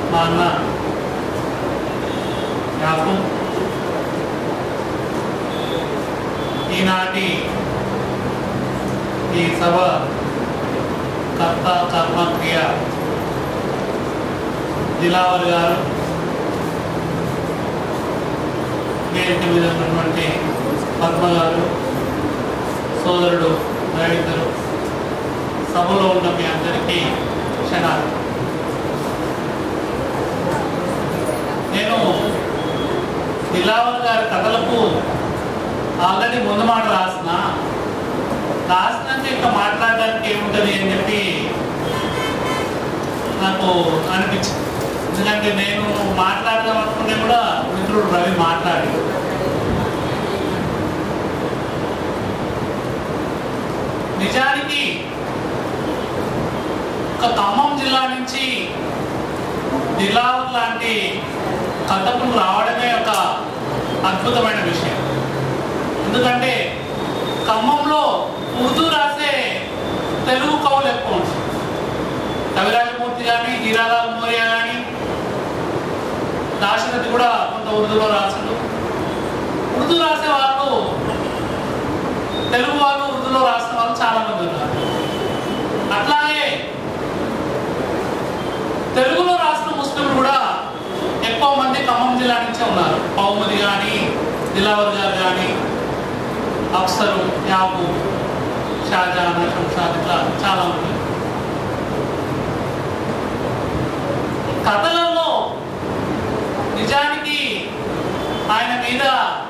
మా అన్న యాకు ఈనాటి ఈ సభ కర్త కర్మక్రియ దిలావర్ గారు వేదిక మీద ఉన్నటువంటి పద్మ గారు సోదరుడు రవీందరు సభలో ఉన్న మీ అందరికీ క్షణాలు నేను దిలావర్ గారి కథలకు ఆల్రెడీ ముందు మాట రాసిన రాసినాక ఇంకా మాట్లాడడానికి ఏముంటుంది అని చెప్పి నాకు అనిపించింది ఎందుకంటే నేను మాట్లాడదాం అనుకుంటే కూడా మిత్రుడు రవి మాట్లాడి నిజానికి ఒక ఖమ్మం జిల్లా నుంచి దిలావర్ లాంటి కథకులు రావడమే ఒక అద్భుతమైన విషయం ఎందుకంటే ఖమ్మంలో ఉర్దూ రాసే తెలుగు కవులు ఎక్కువ ఉంటారు కవిరాజమూర్తి కానీ హీరాలాల్ మోరియా కానీ దాశరథి కూడా కొంత ఉర్దూలో రాసిండు ఉర్దూ రాసే వాళ్ళు తెలుగు వాళ్ళు ఉర్దూలో రాసిన వాళ్ళు చాలా మంది ఉన్నారు అట్లాగే తెలుగులో రాసిన ముస్లింలు కూడా ఎక్కువ మంది ఖమ్మం జిల్లా నుంచే ఉన్నారు పౌమది కానీ దిలావర్ గారు కానీ అఫ్సరు యాబు షాజహాన్ షంషాద్ ఇట్లా చాలా మంది కథలలో నిజానికి ఆయన మీద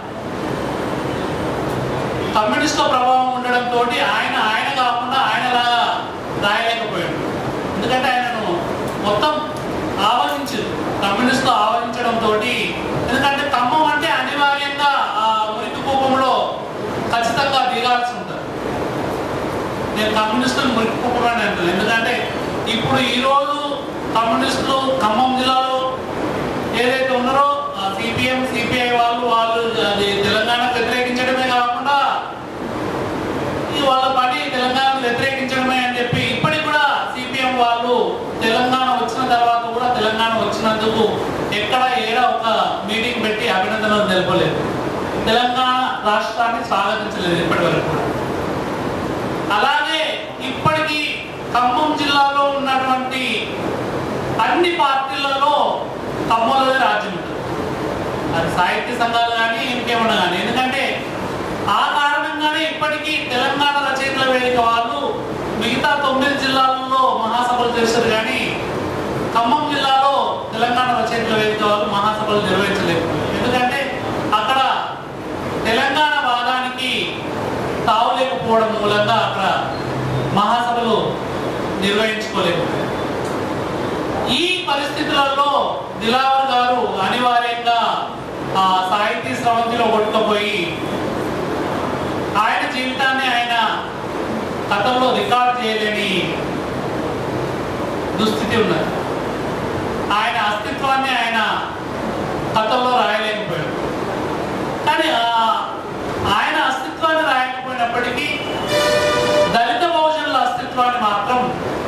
కమ్యూనిస్టుల ప్రభావం ఉండడంతో ఆయన ఆయన కాకుండా ఆయనలాగా రాయలేకపోయాడు ఎందుకంటే ఆయనను మొత్తం ఆవరించారు కమ్యూనిస్టులు ఆవరించడంతో ఎందుకంటే ఖమ్మం అంటే అనివార్యంగా ఆ మురికి కూపంలో ఖచ్చితంగా దిగాల్సి ఉంటుంది నేను కమ్యూనిస్టులు మురికి కూపంలో అంటాను ఎందుకంటే ఇప్పుడు ఈరోజు కమ్యూనిస్టులు ఖమ్మం జిల్లాలో ఏదైతే ఉన్నారో సిపిఎం సిపిఐ వాళ్ళు వాళ్ళు అది తెలంగాణ వ్యతిరేకించడమే కాకుండా ఈ వాళ్ళ పని తెలంగాణ వ్యతిరేకించడమే అని చెప్పి ఇప్పటికి కూడా సిపిఎం వాళ్ళు తెలంగాణ వచ్చిన తర్వాత కూడా తెలంగాణ వచ్చినందుకు ఎక్కడ ఏడా ఒక మీటింగ్ పెట్టి అభినందనలు తెలపలేదు తెలంగాణ రాష్ట్రాన్ని స్వాగతించలేదు ఇప్పటి వరకు కూడా అలాగే ఇప్పటికీ ఖమ్మం జిల్లాలో ఉన్నటువంటి అన్ని పార్టీలలో ఖమ్మంలోనే రాజ్యం ఉంటుంది అది సాహిత్య సంఘాలు కానీ ఇంకేమన్నా కానీ ఎందుకంటే ఆ కారణంగానే ఇప్పటికీ తెలంగాణ రచయితల వేదిక వాళ్ళు మిగతా తొమ్మిది జిల్లాలలో మహాసభలు చేశారు కానీ ఖమ్మం జిల్లాలో తెలంగాణ రచయితల వేదిక వాళ్ళు మహాసభలు నిర్వహించలేకపోయారు ఎందుకంటే అక్కడ తెలంగాణ వాదానికి తావులేకపోవడం మూలంగా అక్కడ మహాసభలు నిర్వహించుకోలేకపోయారు ఈ పరిస్థితులలో దిలావర్ గారు అనివార్యంగా ఆ సాహితీ స్రవంతిలో కొట్టుకుపోయి ఆయన జీవితాన్ని ఆయన కథల్లో రికార్డ్ చేయలేని దుస్థితి ఉన్నది ఆయన అస్తిత్వాన్ని ఆయన కథల్లో రాయలేకపోయాడు కానీ ఆ- ఆయన అస్తిత్వాన్ని రాయకపోయినప్పటికీ దళిత బహుజనుల అస్తిత్వాన్ని మాత్రం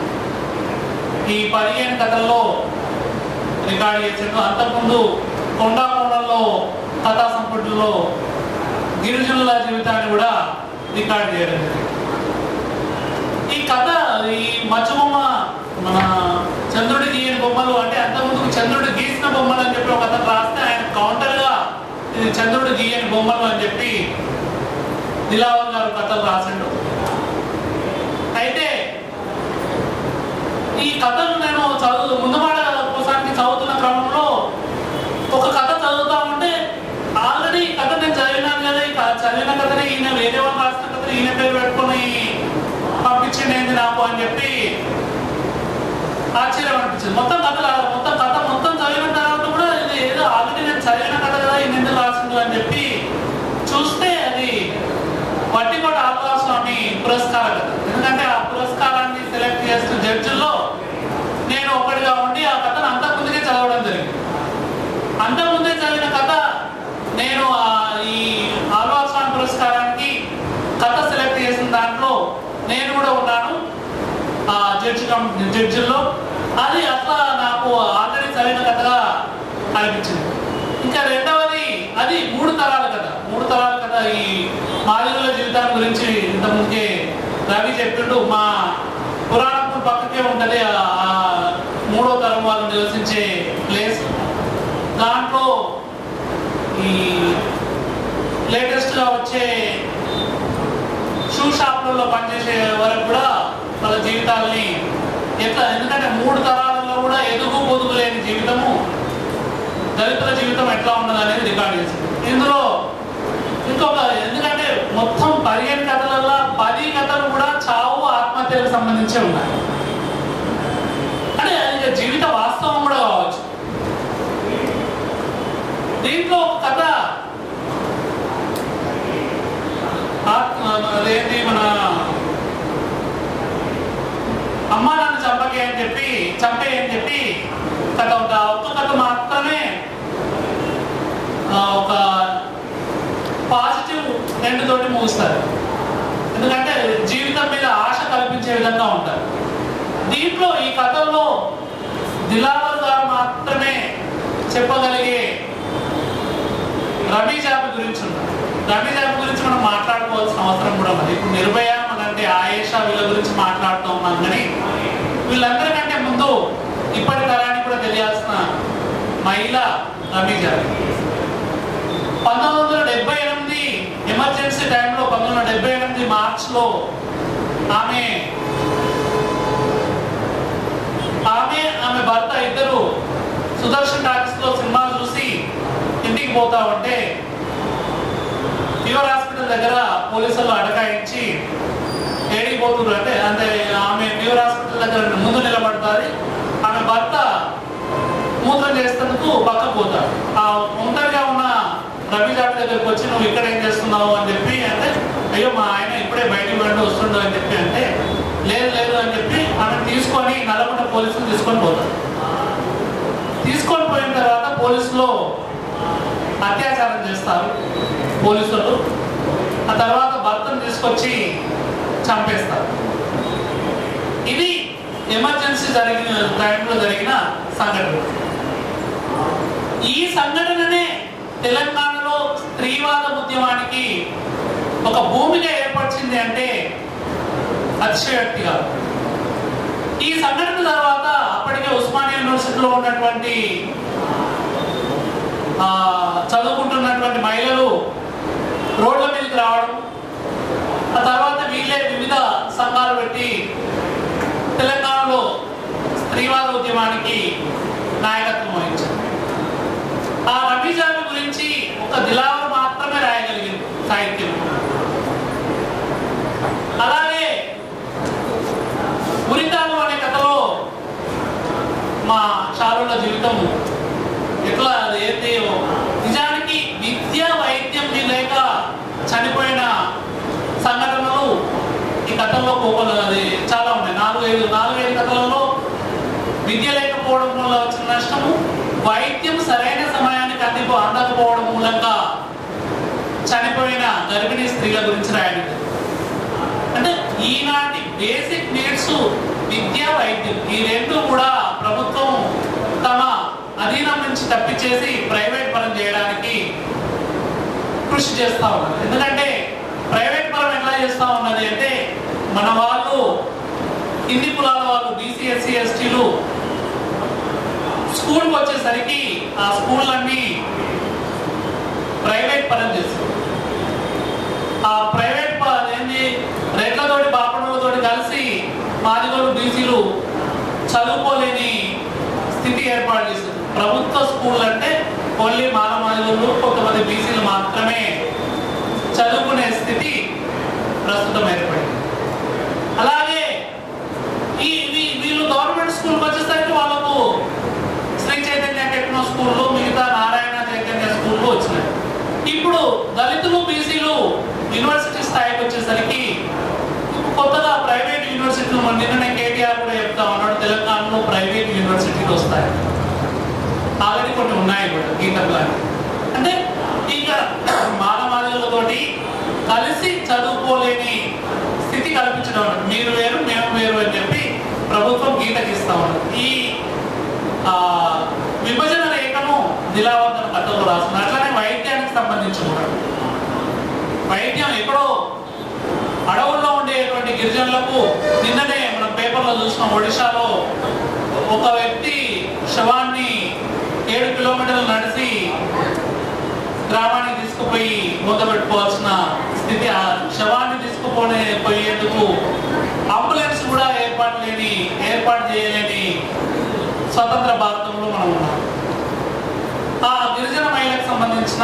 ఈ పదిహేను కథల్లో రికార్డ్ చేసిండు అంతకుముందు కొండా కొండల్లో కథా సంపుటిలో గిరిజనుల జీవితాన్ని కూడా రికార్డ్ చేయడం జరిగింది ఈ కథ ఈ మచ్చబొమ్మ మన చంద్రుడి గీయని బొమ్మలు అంటే అంతకుముందు చంద్రుడు గీసిన బొమ్మలు అని చెప్పి ఒక కథ రాస్తే ఆయన కౌంటర్గా ఇది చంద్రుడు గీయని బొమ్మలు అని చెప్పి దిలావర్ గారు కథలు రాసిండు అయితే ఈ కథను నేను చదువు ముందుమాట ఒకసారి చదువుతున్న క్రమంలో ఒక కథ చదువుతా ఉంటే ఆల్రెడీ ఈ కథ నేను చదివినాను కదా ఈ కథ- చదివిన కథని ఈయన వేరే వాళ్ళు రాసిన కథని ఈయన పేరు పెట్టుకొని పంపించింది ఏంది నాకు అని చెప్పి ఆశ్చర్యం అనిపించింది మొత్తం కథ రా- మొత్తం కథ మొత్తం చదివిన తర్వాత కూడా ఇది ఏదో ఆల్రెడీ నేను చదివిన కథ కదా ఈయన ఎందుకు రాసిండు అని చెప్పి చూస్తే అది వట్టికోట ఆల్వార్ స్వామి పురస్కార కథ ఎందుకంటే ఆ పురస్కారాన్ని సెలెక్ట్ చేస్తున్న జడ్జిల్లో నేను ఒకటిగా ఉండి ఆ కథను అంతా ముందుకే చదవడం జరిగింది అంత ముందే చదివిన కథ నేను ఆ ఈ ఆల్వార్ స్వామి పురస్కారానికి కథ సెలెక్ట్ చేసిన దాంట్లో నేను కూడా ఉన్నాను ఆ జడ్జి కం జడ్జిల్లో అది అట్లా నాకు ఆల్రెడీ చదివిన మాదిగల జీవితాన్ని గురించి ఇంతకుముందుకే రవి చెప్పిండు మా పురాణం పక్కకే ఉంటది ఆ ఆ మూడో తరం వాళ్ళు నివసించే ప్లేస్ దాంట్లో ఈ లేటెస్ట్ గా వచ్చే షూ షాపులలో పనిచేసే వరకు కూడా వాళ్ళ జీవితాల్ని ఎట్లా ఎందుకంటే మూడు తరాలలో కూడా ఎదుగు పొదుగు లేని జీవితము దళితుల జీవితం ఎట్లా ఉన్నది అనేది రికార్డ్ చేసింది ఇందులో ఇంకొక ఎందుకంటే మొత్తం పదిహేను కథలలో పది కథలు కూడా చావు ఆత్మహత్యలకు సంబంధించే ఉన్నాయి అంటే అది ఇక జీవిత వాస్తవం కూడా కావచ్చు దీంట్లో ఒక కథ ఆత్మ అదేంటి మన అమ్మ నన్ను చంపకే అని చెప్పి చంపే అని చెప్పి కథ ఒక ఒక్క కథ మాత్రమే ఆ, ఒక పాజిటివ్ ఎండ్ తోటి ముగుస్తారు ఎందుకంటే జీవితం మీద ఆశ కల్పించే విధంగా ఉంటారు దీంట్లో ఈ కథల్లో దిలావర్ గారు మాత్రమే చెప్పగలిగే రమీ జాబ్ గురించి ఉన్నారు రమీ జాబ్ గురించి మనం మాట్లాడుకోవాల్సిన అవసరం కూడా ఉంది ఇప్పుడు నిర్భయ మనంటే ఆయేషా వీళ్ళ గురించి మాట్లాడుతూ ఉన్నాం కానీ వీళ్ళందరికంటే ముందు ఇప్పటి తరానికి కూడా తెలియాల్సిన మహిళ రమీ జాబ్ పంతొమ్మిది వందల డెబ్బై ఎనిమిది ఎమర్జెన్సీ టైంలో పంతొమ్మిది వందల డెబ్బై ఎనిమిది మార్చ్లో ఆమె ఆమె ఆమె భర్త ఇద్దరు సుదర్శన్ టాకీస్ లో సినిమా చూసి ఇంటికి పోతా ఉంటే ఫీవర్ హాస్పిటల్ దగ్గర పోలీసులు అడగాయించి ఏడికి పోతున్నారు అంటే అంటే ఆమె ఫీవర్ హాస్పిటల్ దగ్గర ముందు నిలబడతారు ఆమె భర్త మూత్రం చేసేందుకు పక్కకు పోతాడు ఆ ఒంటరిగా ఉన్న రవి జాబ్ దగ్గరికి వచ్చి నువ్వు ఇక్కడ ఏం చేస్తున్నావు అని చెప్పి అంటే అయ్యో మా ఆయన ఇప్పుడే బయటికి వెళ్ళి వస్తుండు అని చెప్పి అంటే లేదు లేదు అని చెప్పి ఆమె తీసుకొని నల్లగొండ పోలీసులు తీసుకొని పోతారు తీసుకొని పోయిన తర్వాత పోలీసులు అత్యాచారం చేస్తారు పోలీసులు ఆ తర్వాత భర్తను తీసుకొచ్చి చంపేస్తారు ఇది ఎమర్జెన్సీ జరిగిన టైంలో జరిగిన సంఘటన ఈ సంఘటననే తెలంగాణలో స్త్రీవాద ఉద్యమానికి ఒక భూమిక ఏర్పరిచింది అంటే అతిశయోక్తి కాదు ఈ సంఘటన తర్వాత అప్పటికే ఉస్మానియా యూనివర్సిటీలో ఉన్నటువంటి ఆ, చదువుకుంటున్నటువంటి మహిళలు రోడ్ల మీదకి రావడం ఆ తర్వాత వీళ్ళే వివిధ సంఘాలు పెట్టి తెలంగాణలో స్త్రీవాద ఉద్యమానికి నాయకత్వం వహించారు ఆ రవి జాబి గురించి ఒక దిలావర్ మాత్రమే రాయగలిగింది సాహిత్యం అలాగే ఉరితాలు అనే కథలో మా చారుల జీవితం ఎట్లా అది ఏంటి నిజానికి విద్య వైద్యం లేక చనిపోయిన సంఘటనలు ఈ కథల్లో కోపలు అది చాలా ఉన్నాయి నాలుగు ఐదు నాలుగు ఐదు కథలలో విద్య లేకపోవడం వల్ల వచ్చిన నష్టము వైద్యం సరైన సమయానికి అందిపో అందకపోవడం మూలంగా చనిపోయిన గర్భిణీ స్త్రీల గురించి రాయడం అంటే ఈనాటి బేసిక్ నీడ్స్ విద్య వైద్యం ఈ రెండు కూడా ప్రభుత్వం తమ అధీనం నుంచి తప్పించేసి ప్రైవేట్ పరం చేయడానికి కృషి చేస్తా ఉన్నది ఎందుకంటే ప్రైవేట్ పరం ఎట్లా చేస్తా ఉన్నది అంటే మన వాళ్ళు హిందీ కులాల వాళ్ళు బీసీ ఎస్సీ ఎస్టీలు స్కూల్కి వచ్చేసరికి ఆ స్కూళ్ళన్నీ ప్రైవేట్ పరం చేస్తారు ఆ ప్రైవేట్ ప- ఏంది రేట్లతోటి బాపడులతోటి కలిసి మాదిగోలు బీసీలు చదువుకోలేని స్థితి ఏర్పాటు చేసింది ప్రభుత్వ స్కూల్ అంటే ఓన్లీ మాల మాదిగోళ్ళు కొంతమంది బీసీలు మాత్రమే చదువుకునే స్థితి ప్రస్తుతం ఏర్పడింది అలాగే ఈ వీ- వీళ్ళు గవర్నమెంట్ స్కూల్కి వచ్చేసరికి వాళ్ళకు శ్రీ చైతన్య టెక్నో స్కూళ్ళు మిగతా నారాయణ చైతన్య స్కూళ్ళు వచ్చినాయి ఇప్పుడు దళితులు బీసీలు యూనివర్సిటీ స్థాయికి వచ్చేసరికి ఇప్పుడు కొత్తగా ప్రైవేట్ యూనివర్సిటీలు మన నిన్ననే కేటీఆర్ కూడా చెప్తా ఉన్నాడు తెలంగాణలో ప్రైవేట్ యూనివర్సిటీలు వస్తాయి ఆల్రెడీ కొన్ని ఉన్నాయి కూడా గీతలు అంటే ఇక మానవాళులతోటి కలిసి చదువుకోలేని స్థితి కల్పించడం అన్నమాట. మీరు వేరు మేము వేరు అని చెప్పి ప్రభుత్వం గీతకి ఇస్తా ఉన్నది ఈ ఆ, విభజన రేఖను దిలావర్ధన కథలో రాస్తున్నారు అట్లానే వైద్యానికి సంబంధించి కూడా వైద్యం ఎక్కడో అడవుల్లో ఉండేటువంటి గిరిజనులకు నిన్ననే మనం పేపర్లో చూసిన ఒడిశాలో ఒక వ్యక్తి శవాన్ని ఏడు కిలోమీటర్లు నడిచి గ్రామానికి తీసుకుపోయి మూతపెట్టుకోవాల్సిన స్థితి ఆ శవాన్ని తీసుకుపోనే పోయేందుకు అంబులెన్స్ కూడా ఏర్పాటు లేని ఏర్పాటు చేయలేని స్వతంత్ర భారతంలో మనం ఉన్నాం ఆ గిరిజన మహిళకు సంబంధించిన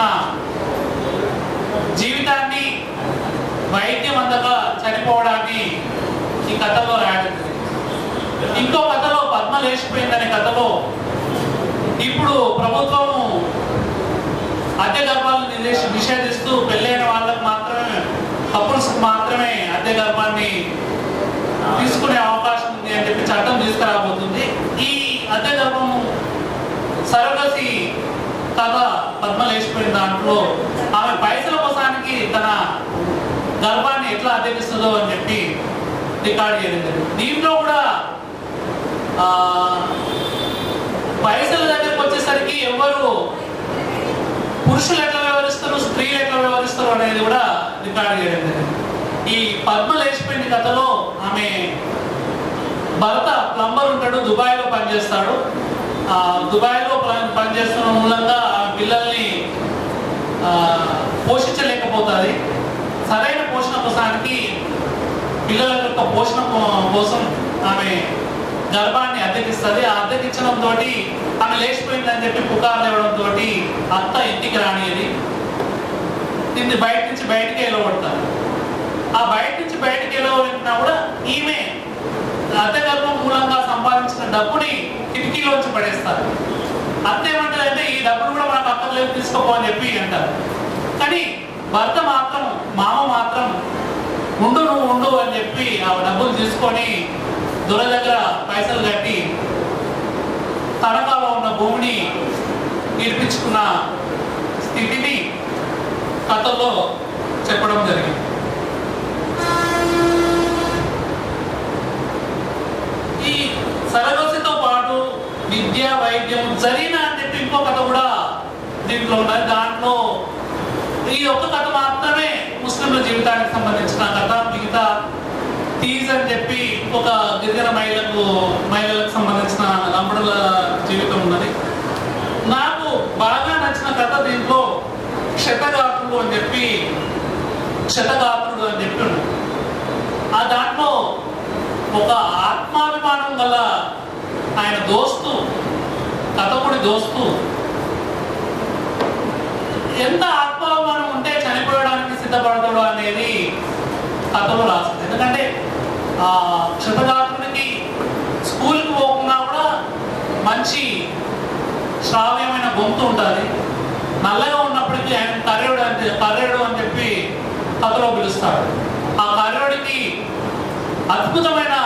జీవితాన్ని వైద్యం అందక చనిపోవడాన్ని ఈ కథలో రాయడం జరిగింది. ఇంకో కథలో పద్మ లేచిపోయిందనే కథలో ఇప్పుడు ప్రభుత్వం అద్దె గర్భాలను నిషేధి- నిషేధిస్తూ పెళ్ళైన వాళ్ళకు మాత్రమే కపుల్స్ మాత్రమే అద్దె గర్భాన్ని తీసుకునే అవకాశం ఉంది అని చెప్పి చట్టం తీసుకురాబోతుంది ఈ అద్దె గర్భము సరగసి కథ పద్మ లేచిపోయిన దాంట్లో ఆమె పైసల కోసానికి తన గర్భాన్ని ఎట్లా అద్దెకిస్తుందో అని చెప్పి రికార్డ్ చేయడం జరిగింది దీంట్లో కూడా ఆ, పైసల దగ్గరికి వచ్చేసరికి ఎవరు పురుషులు ఎట్లా వ్యవహరిస్తారు స్త్రీలు ఎట్లా వ్యవహరిస్తారు అనేది కూడా రికార్డ్ చేయడం జరిగింది ఈ పద్మ లేచిపోయిన కథలో ఆమె భర్త ప్లంబర్ ఉంటాడు దుబాయ్లో పనిచేస్తాడు ఆ దుబాయ్లో పని- పనిచేస్తున్న మూలంగా ఆ పిల్లల్ని ఆ, పోషించలేకపోతుంది సరైన పోషణ కోసానికి పిల్లల యొక్క పోషణ కో- కోసం ఆమె గర్భాన్ని అద్దెకిస్తుంది ఆ అద్దెకించడం తోటి ఆమె లేచిపోయిందని చెప్పి పుకార్లు ఇవ్వడం తోటి అత్త ఇంటికి రానియది దీన్ని బయట నుంచి బయటికి వెళ్ళగొడతారు ఆ బయట నుంచి బయటికి వెళ్ళగొట్టినా కూడా ఈమె అద్దె గర్భం మూలంగా సంపాదించిన డబ్బుని కిటికీలోంచి పడేస్తారు అత్త ఏమంటారంటే ఈ డబ్బులు కూడా మనకు అక్కర్లేదు తీసుకోపో అని చెప్పి అంటారు కానీ భర్త మాత్రం మామ మాత్రం ఉండు నువ్వు ఉండు అని చెప్పి ఆ డబ్బులు తీసుకొని దొర దగ్గర పైసలు కట్టి తడకాలో ఉన్న భూమిని ఇడిపించుకున్న స్థితిని కథలో చెప్పడం జరిగింది ఈ సరగసితో పాటు విద్య వైద్యం జరిగిన అని చెప్పి ఇంకో కథ కూడా దీంట్లో ఉన్నది దాంట్లో ఈ ఒక్క కథ మాత్రమే ముస్లింల జీవితానికి సంబంధించిన కథ మిగతా తీజ్ అని చెప్పి ఇంకొక గిరిజన మహిళలకు మహిళలకు సంబంధించిన లంబడుల జీవితం ఉన్నది నాకు బాగా నచ్చిన కథ దీంట్లో క్షతగాత్రుడు అని చెప్పి క్షతగాత్రుడు అని చెప్పి ఉంది. ఆ దాంట్లో ఒక ఆత్మాభిమానం గల ఆయన దోస్తు కథకుడి దోస్తు ఎంత ఆత్మాభిమానం ఉంటే చనిపోయడానికి సిద్ధపడతాడు అనేది కథలో రాసింది ఎందుకంటే ఆ క్షతగాత్రుడికి స్కూల్కి పోకుండా కూడా మంచి శ్రావ్యమైన గొంతు ఉంటుంది నల్లగా ఉన్నప్పటికీ ఆయన కర్రేడు అని కర్రేడు అని చెప్పి కథలో పిలుస్తాడు ఆ కర్రేడికి అద్భుతమైన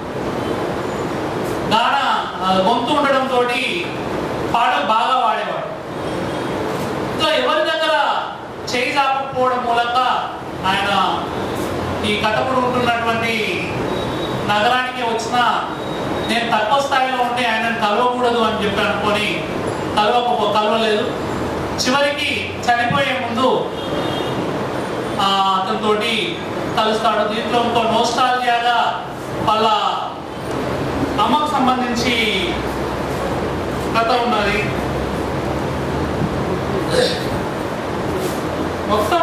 గాన ఆ, గొంతు ఉండడంతో పాటలు బాగా వాడేవాడు ఇట్లా ఎవరి దగ్గర చేయి చాపకపోవడం మూలంగా ఆయన ఈ కథకుడు ఉంటున్నటువంటి నగరానికి వచ్చిన నేను తక్కువ స్థాయిలో ఉండి ఆయనను కలవకూడదు అని చెప్పి అనుకొని కలవకపో కలవలేదు చివరికి చనిపోయే ముందు ఆ, అతనితోటి కలుస్తాడు దీంట్లో ఇంకో నోస్టాలజియాగా వాళ్ళ అమ్మకు సంబంధించి కథ ఉన్నది మొత్తం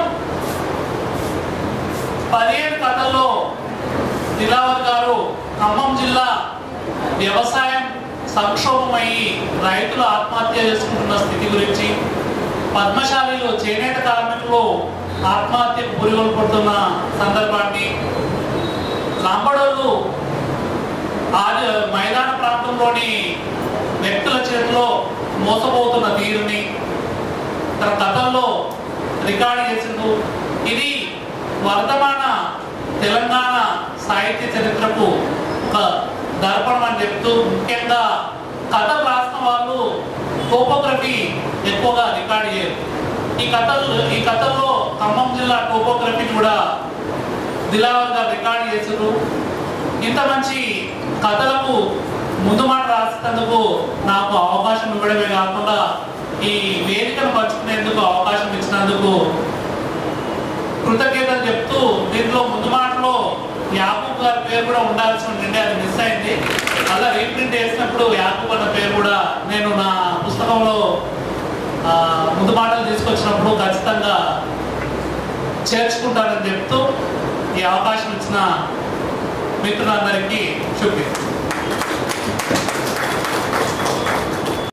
పదిహేడు కథల్లో దిలావర్ గారు ఖమ్మం జిల్లా వ్యవసాయం సంక్షోభమయ్యి రైతులు ఆత్మహత్య చేసుకుంటున్న స్థితి గురించి పద్మశాలిలో చేనేత కార్మికులు ఆత్మహత్యకు పురిగొల్పడుతున్న సందర్భాన్ని లంబడోళ్ళు ఆది మైదాన ప్రాంతంలోని వ్యక్తుల చేతిలో మోసపోతున్న తీరుని తన కథల్లో రికార్డు చేసిండు ఇది వర్తమాన తెలంగాణ సాహిత్య చరిత్రకు ఒక దర్పణం అని చెప్తూ ముఖ్యంగా కథలు రాసిన వాళ్ళు టోపోగ్రఫీ ఎక్కువగా రికార్డ్ చేయరు ఈ కథలు ఈ కథల్లో ఖమ్మం జిల్లా టోపోగ్రఫీ కూడా దిలావర్ గారు రికార్డ్ చేసారు ఇంత మంచి కథలకు ముందు మాట రాసినందుకు నాకు అవకాశం ఇవ్వడమే కాకుండా ఈ వేదికను పంచుకునేందుకు అవకాశం ఇచ్చినందుకు కృతజ్ఞతలు చెప్తూ దీంట్లో ముందు మాటలో యాకూబ్ గారి పేరు కూడా ఉండాల్సి ఉండింది అది మిస్ అయింది అలా రీప్రింట్ చేసినప్పుడు యాకూబ్ అన్న పేరు కూడా నేను నా పుస్తకంలో ఆ, ముందు మాటలు తీసుకొచ్చినప్పుడు ఖచ్చితంగా చేర్చుకుంటానని చెప్తూ ఈ అవకాశం ఇచ్చిన మిత్రులందరికీ శుభ్యం